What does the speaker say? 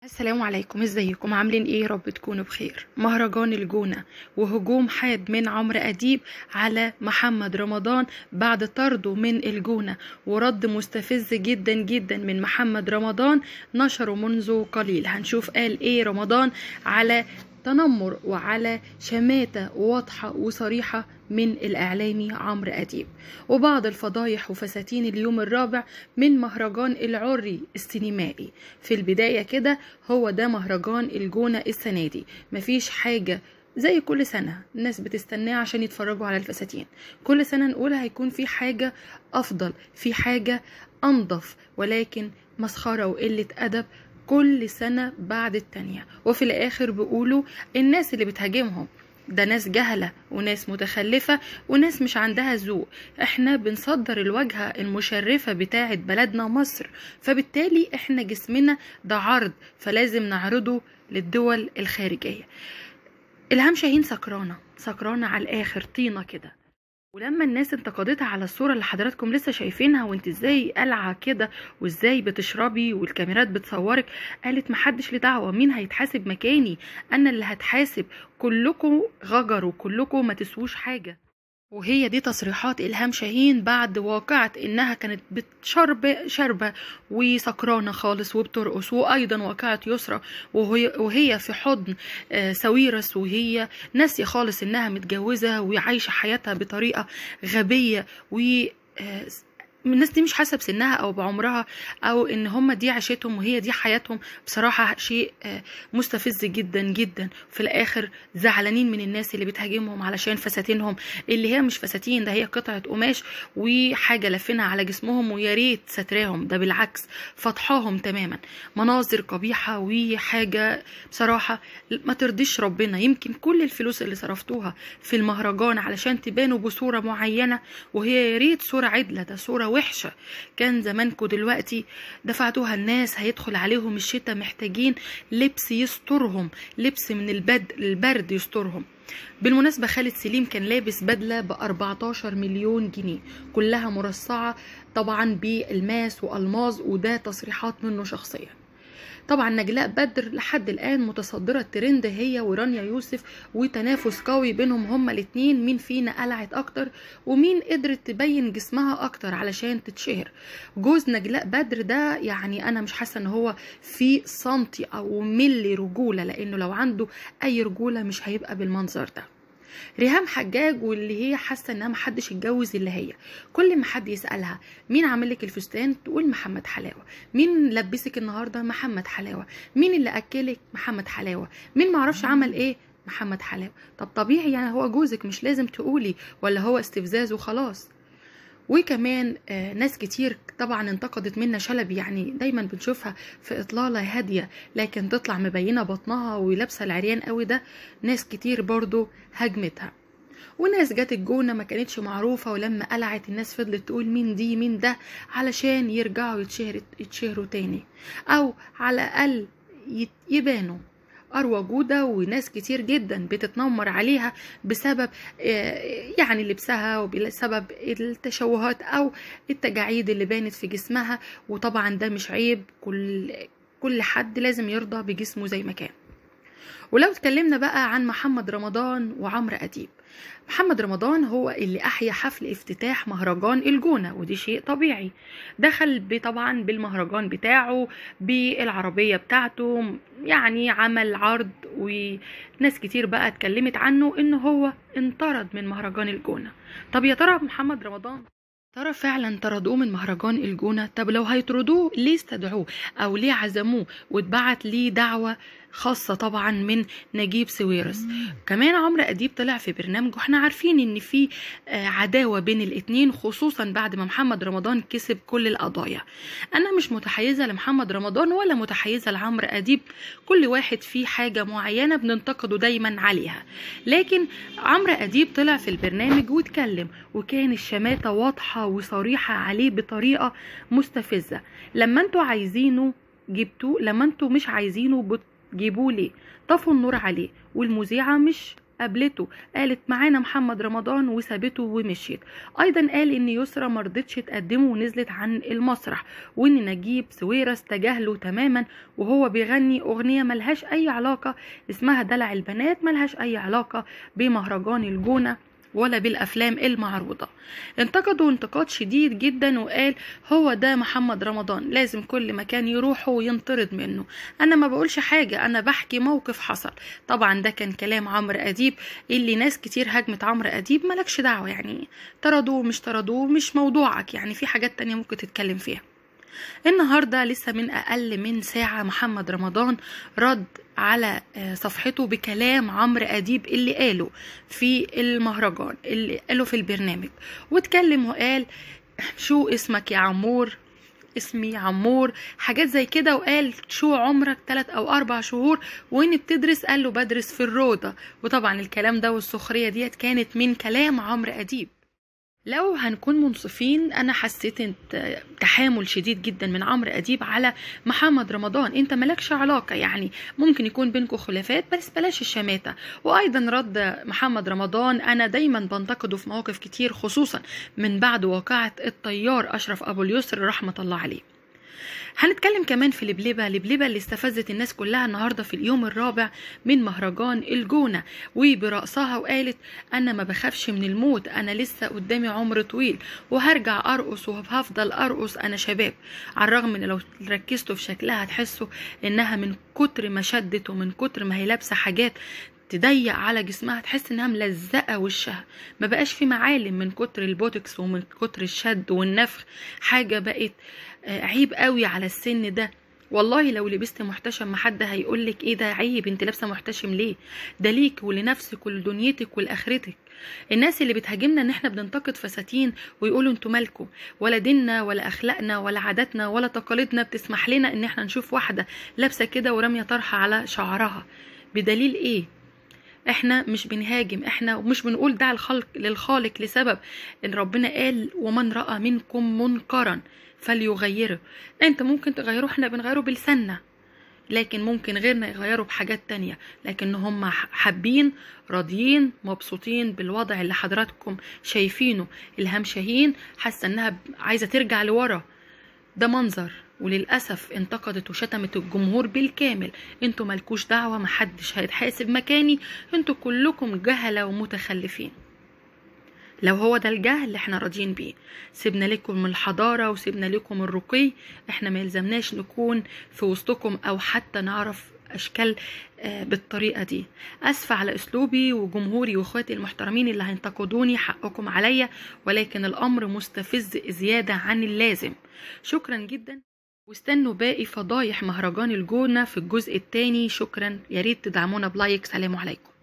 السلام عليكم ازيكم عاملين ايه يا رب تكونوا بخير مهرجان الجونة وهجوم حاد من عمرو اديب على محمد رمضان بعد طرده من الجونة ورد مستفز جدا جدا من محمد رمضان نشره منذ قليل هنشوف قال ايه رمضان على تنمر وعلى شماتة واضحة وصريحة من الإعلامي عمرو أديب وبعض الفضايح وفساتين اليوم الرابع من مهرجان العري السينمائي في البداية كده هو ده مهرجان الجونة السنة دي مفيش حاجة زي كل سنة الناس بتستناه عشان يتفرجوا على الفساتين كل سنة نقول هيكون في حاجة أفضل في حاجة أنظف ولكن مسخرة وقلة أدب كل سنة بعد التانية وفي الآخر بيقولوا الناس اللي بتهاجمهم ده ناس جهلة وناس متخلفة وناس مش عندها ذوق احنا بنصدر الواجهة المشرفة بتاعة بلدنا مصر فبالتالي احنا جسمنا ده عرض فلازم نعرضه للدول الخارجية إلهام شاهين سكرانة سكرانة على الآخر طينة كده ولما الناس انتقدتها على الصورة اللي حضراتكم لسه شايفينها وانت ازاي قلعة كده وازاي بتشربي والكاميرات بتصورك قالت محدش ليه دعوة مين هيتحاسب مكاني انا اللي هتحاسب كلكم غجر وكلكم ما تسووش حاجة وهي دي تصريحات إلهام شاهين بعد واقعة إنها كانت بتشرب شربة وسكرانة خالص وبترقص وأيضا واقعة يسرى وهي, وهي في حضن ساويرس وهي ناسية خالص إنها متجوزة وعايشة حياتها بطريقة غبية و الناس دي مش حاسه بسنها او بعمرها او ان هم دي عيشتهم وهي دي حياتهم بصراحه شيء مستفز جدا جدا في الاخر زعلانين من الناس اللي بتهاجمهم علشان فساتينهم اللي هي مش فساتين ده هي قطعه قماش وحاجه لافينها على جسمهم ويا ريت ستراهم ده بالعكس فضحاهم تماما مناظر قبيحه وحاجه بصراحه ما ترضيش ربنا يمكن كل الفلوس اللي صرفتوها في المهرجان علشان تبانوا بصوره معينه وهي يا ريت صوره عدله ده صوره وحشة كان زمانكم دلوقتي دفعتوها الناس هيدخل عليهم الشتاء محتاجين لبس يسترهم لبس من البد البرد يسترهم بالمناسبة خالد سليم كان لابس بدلة ب 14 مليون جنيه كلها مرصعة طبعا بالماس وألماظ وده تصريحات منه شخصيا طبعا نجلاء بدر لحد الآن متصدرة الترند هي ورانيا يوسف وتنافس قوي بينهم هما الاتنين مين فينا قلعت أكتر ومين قدرت تبين جسمها أكتر علشان تتشهر جوز نجلاء بدر ده يعني أنا مش حاسة إن هو في سنتي أو ملي رجولة لأنه لو عنده أي رجولة مش هيبقى بالمنظر ده ريهام حجاج واللي هي حاسه انها محدش اتجوز الا هي كل ما حد يسالها مين عامل لك الفستان تقول محمد حلاوه مين لبسك النهارده محمد حلاوه مين اللي اكلك محمد حلاوه مين معرفش عمل ايه محمد حلاوه طب طبيعي يعني هو جوزك مش لازم تقولي ولا هو استفزاز وخلاص وكمان آه ناس كتير طبعا انتقدت منا شلبي يعني دايما بنشوفها في اطلاله هاديه لكن تطلع مبينه بطنها ولابسه العريان قوي ده ناس كتير برضو هجمتها وناس جت الجونه ما كانتش معروفه ولما قلعت الناس فضلت تقول مين دي مين ده علشان يرجعوا يتشهر يتشهروا تاني او على الاقل يبانوا أروى جودة وناس كتير جدا بتتنمر عليها بسبب يعني لبسها وبسبب التشوهات أو التجاعيد اللي بانت في جسمها وطبعا ده مش عيب كل كل حد لازم يرضى بجسمه زي ما كان ولو اتكلمنا بقى عن محمد رمضان وعمرو أديب محمد رمضان هو اللي أحيا حفل افتتاح مهرجان الجونة ودي شيء طبيعي دخل طبعا بالمهرجان بتاعه بالعربية بتاعته يعني عمل عرض وناس كتير بقى اتكلمت عنه انه هو انطرد من مهرجان الجونة طب يا ترى محمد رمضان ترى فعلا طردوه من مهرجان الجونة طب لو هيطردوه ليه استدعوه او ليه عزموه واتبعت ليه دعوة خاصة طبعا من نجيب سويرس كمان عمرو أديب طلع في برنامجه احنا عارفين ان في عداوة بين الاتنين خصوصا بعد ما محمد رمضان كسب كل القضايا انا مش متحيزة لمحمد رمضان ولا متحيزة لعمرو أديب كل واحد فيه حاجة معينة بننتقده دايما عليها لكن عمرو أديب طلع في البرنامج واتكلم وكان الشماتة واضحة وصريحة عليه بطريقة مستفزة لما انتوا عايزينه جبتوه لما انتوا مش عايزينه بت جيبوه ليه طفوا النور عليه والمذيعة مش قابلته قالت معانا محمد رمضان وسابته ومشيت ايضا قال ان يسرا مرضتش تقدمه ونزلت عن المسرح وان نجيب سويرس تجاهله تماما وهو بيغني اغنيه ملهاش اي علاقه اسمها دلع البنات ملهاش اي علاقه بمهرجان الجونه ولا بالافلام المعروضه انتقدوا انتقاد شديد جدا وقال هو ده محمد رمضان لازم كل مكان يروحه وينطرد منه انا ما بقولش حاجه انا بحكي موقف حصل طبعا ده كان كلام عمرو اديب اللي ناس كتير هاجمت عمرو اديب مالكش دعوه يعني طردوه مش طردوه مش موضوعك يعني في حاجات تانية ممكن تتكلم فيها النهارده لسه من اقل من ساعه محمد رمضان رد على صفحته بكلام عمرو اديب اللي قاله في المهرجان اللي قاله في البرنامج واتكلم وقال شو اسمك يا عمور اسمي عمور حاجات زي كده وقال شو عمرك تلات او اربع شهور وين بتدرس قال له بدرس في الروضة وطبعا الكلام ده والسخرية ديت كانت من كلام عمرو اديب لو هنكون منصفين انا حسيت انت تحامل شديد جدا من عمرو اديب على محمد رمضان انت مالكش علاقه يعني ممكن يكون بينكم خلافات بس بلاش الشماته وايضا رد محمد رمضان انا دايما بنتقده في مواقف كتير خصوصا من بعد واقعه الطيار اشرف ابو اليسر رحمه الله عليه هنتكلم كمان في لبلبة لبلبة اللي استفزت الناس كلها النهاردة في اليوم الرابع من مهرجان الجونة وبرقصها وقالت أنا ما بخافش من الموت أنا لسه قدامي عمر طويل وهرجع أرقص وهفضل أرقص أنا شباب على الرغم إن لو ركزتوا في شكلها هتحسوا إنها من كتر ما شدت ومن كتر ما هي لابسة حاجات تضيق على جسمها تحس انها ملزقه وشها ما بقاش في معالم من كتر البوتوكس ومن كتر الشد والنفخ حاجه بقت عيب قوي على السن ده والله لو لبست محتشم ما حد هيقولك ايه ده عيب انت لابسه محتشم ليه ده ليك ولنفسك ولدنيتك ولاخرتك الناس اللي بتهاجمنا ان احنا بننتقد فساتين ويقولوا انتوا مالكم ولا ديننا ولا اخلاقنا ولا عاداتنا ولا تقاليدنا بتسمح لنا ان احنا نشوف واحده لابسه كده وراميه طرحه على شعرها بدليل ايه احنا مش بنهاجم احنا ومش بنقول ده الخلق للخالق لسبب ان ربنا قال ومن راى منكم منكرا فليغيره انت ممكن تغيره احنا بنغيره بلساننا لكن ممكن غيرنا يغيروا بحاجات تانية لكن هم حابين راضيين مبسوطين بالوضع اللي حضراتكم شايفينه الهام شاهين حاسه انها عايزه ترجع لورا ده منظر وللأسف انتقدت وشتمت الجمهور بالكامل انتوا مالكوش دعوة محدش هيتحاسب مكاني انتوا كلكم جهلة ومتخلفين لو هو ده الجهل اللي احنا راضيين بيه سيبنا لكم الحضارة وسيبنا لكم الرقي احنا ما يلزمناش نكون في وسطكم او حتى نعرف اشكال بالطريقه دي اسفه على اسلوبي وجمهوري واخواتي المحترمين اللي هينتقدوني حقكم عليا ولكن الامر مستفز زياده عن اللازم شكرا جدا واستنوا باقي فضايح مهرجان الجونة في الجزء الثاني شكرا يا ريت تدعمونا بلايك سلام عليكم